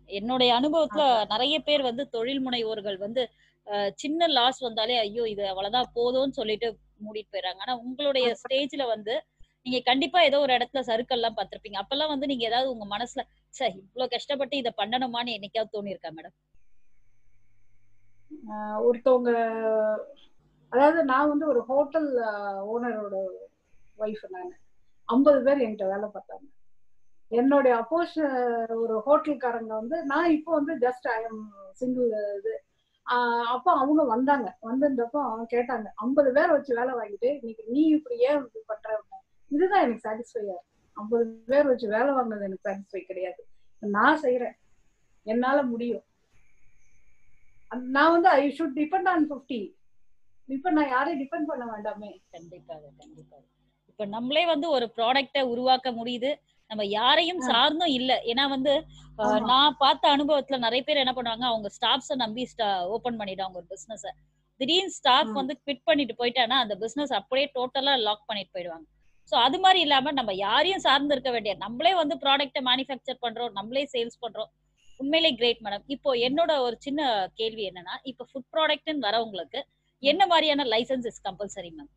என்னுடைய அனுபவத்துல அதான். நிறைய பேர் வந்து தொழில் முனைவோர்கள் வந்து அஹ், சின்ன லாஸ் வந்தாலே ஐயோ இது அவ்வளவுதான் போதும்னு சொல்லிட்டு மூடிட்டு போயிடுறாங்க ஆனா உங்களுடைய ஸ்டேஜ்ல வந்து நீங்க கண்டிப்பா ஏதோ ஒரு இடத்துல சறுக்கல் எல்லாம் பார்த்திருப்பீங்க அப்பெல்லாம் வந்து நீங்க ஏதாவது உங்க மனசுல சே இவ்வளவு கஷ்டப்பட்டு இதை பண்ணணுமான்னு என்னைக்காவது தோணி இருக்கா மேடம் ஆஹ் ஒருத்தவங்க அதாவது நான் வந்து ஒரு ஹோட்டல் ஓனரோட ஒய்ஃப் நான் ஐம்பது பேர் என்கிட்ட வேலை பார்த்தாங்க என்னுடைய அப்போஸ் ஒரு ஹோட்டல்காரங்க வந்து நான் இப்போ வந்து ஜஸ்ட் ஐ எம் சிங்கிள் இது ஆஹ் அப்போ அவங்க வந்தாங்க வந்திருந்தப்போ கேட்டாங்க ஐம்பது பேர் வச்சு வேலை வாங்கிட்டு இன்னைக்கு நீ இப்படி ஏன் இப்படி பண்ற அப்படின்னாங்க. இதுதான் எனக்கு சாட்டிஸ்ஃபையா ஐம்பது பேர் வச்சு வேலை வாங்கினது எனக்கு சாட்டிஸ்ஃபை கிடையாது நான் செய்யறேன் என்னால முடியும் அந்த- நான் வந்து I should depend on fifty இப்ப நான் யாரையும் டிபெண்ட் பண்ண வேண்டாமே கண்டிப்பாக கண்டிப்பாக இப்ப நம்மளே வந்து ஒரு ப்ராடக்ட உருவாக்க முடியுது நம்ம யாரையும் சார்ந்தும் இல்ல ஏன்னா வந்து அஹ், ஆமா. நான் பார்த்த அனுபவத்துல நிறைய பேர் என்ன பண்ணுவாங்க அவங்க ஸ்டாஃப்ஸ நம்பி ஓபன் பண்ணிடுவாங்க ஒரு பிசினஸ் திடீர்னு ஸ்டாஃப் ம். வந்து குவிட் பண்ணிட்டு போயிட்டானா அந்த பிசினஸ் அப்படியே டோட்டலா லாக் பண்ணிட்டு போயிடுவாங்க சோ அது மாதிரி இல்லாம நம்ம யாரையும் சார்ந்து இருக்க வேண்டிய நம்மளே வந்து ப்ராடக்ட்டை மேனுஃபேக்சர் பண்றோம் நம்மளே சேல்ஸ் பண்றோம் உண்மையிலே கிரேட் மேடம் இப்போ என்னோட ஒரு சின்ன கேள்வி என்னன்னா இப்போ ஃபுட் ப்ராடக்ட்னு வரவங்களுக்கு என்ன மாதிரியான license is compulsory ma'am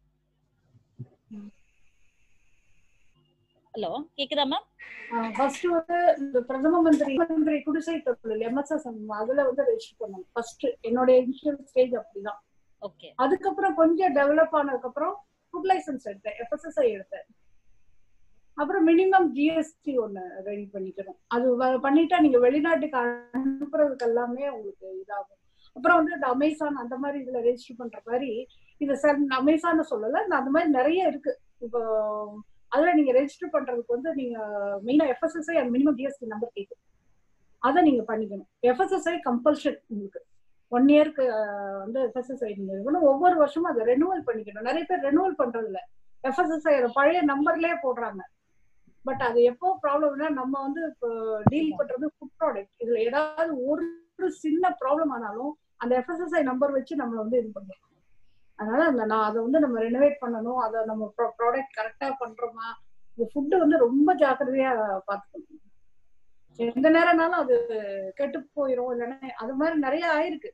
hello கேக்குதா மேம் ஃபர்ஸ்ட் வந்து இந்த பிரதம மந்திரி மந்திரி குடிசை தொழில் எம்எஸ்எஸ் அதுல வந்து ரெஜிஸ்டர் பண்ணணும் ஃபர்ஸ்ட் என்னோட இனிஷியல் ஸ்டேஜ் அப்படிதான் ஓகே அதுக்கப்புறம் கொஞ்சம் டெவலப் ஆனதுக்கு அப்புறம் ஃபுட் லைசன்ஸ் எடுத்தேன் எஃப்எஸ்எஸ்ஐ எடுத்தேன் அப்புறம் மினிமம் ஜிஎஸ்டி ஒண்ணு ரெடி பண்ணிக்கணும் அது வ- பண்ணிட்டா நீங்க வெளிநாட்டுக்கு அனுப்புறதுக்கு எல்லாமே உங்களுக்கு இதாகும் அப்புறம் வந்து இந்த அமேசான் அந்த மாதிரி இதுல ரெஜிஸ்டர் பண்ற மாதிரி இது சார் அமேசான் சொல்லல இந்த அந்த மாதிரி நிறைய இருக்கு இப்போ அதுல நீங்க ரெஜிஸ்டர் பண்றதுக்கு வந்து நீங்க மெயினா FSSAI and minimum GST number கேட்கும் அதை நீங்க பண்ணிக்கணும் எஃப்எஸ்எஸ்ஐ கம்பல்ஷன் உங்களுக்கு ஒன் இயர்க்கு வந்து எஃப்எஸ்எஸ்ஐ நீங்க இருக்கணும் ஒவ்வொரு வருஷமும் அதை ரெனுவல் பண்ணிக்கணும் நிறைய பேர் ரெனுவல் பண்றது இல்ல எஃப்எஸ்எஸ்ஐ பழைய நம்பர்லயே போடுறாங்க பட் அது எப்போ ப்ராப்ளம்னா நம்ம வந்து இப்போ டீல் பண்றது ஃபுட் ப்ராடக்ட் இதுல ஏதாவது ஒரு சின்ன ப்ராப்ளம் ஆனாலும் அந்த எஃப்எஸ்எஸ்ஐ நம்பர் வச்சு நம்ம வந்து இது பண்ணுறோம் அதனால அந்த நான் அதை வந்து நம்ம ரெனோவேட் பண்ணணும் அதை நம்ம ப்ராடக்ட் கரெக்டா பண்றோமா இந்த ஃபுட்டு வந்து ரொம்ப ஜாக்கிரதையா பார்த்துக்கணும் எந்த நேரம்னாலும் அது கெட்டு போயிரும் இல்லைன்னா அது மாதிரி நிறைய ஆயிருக்கு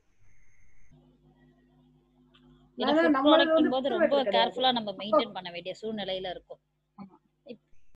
ஏன்னா அதனால ஃபுட் நம்மளது ப்ராடக்ட் வந்து போது food ரொம்ப கிடையாது. கேர்ஃபுல்லா நம்ம மெயின்டைன் பண்ண வேண்டிய சூழ்நிலையில இருக்கும்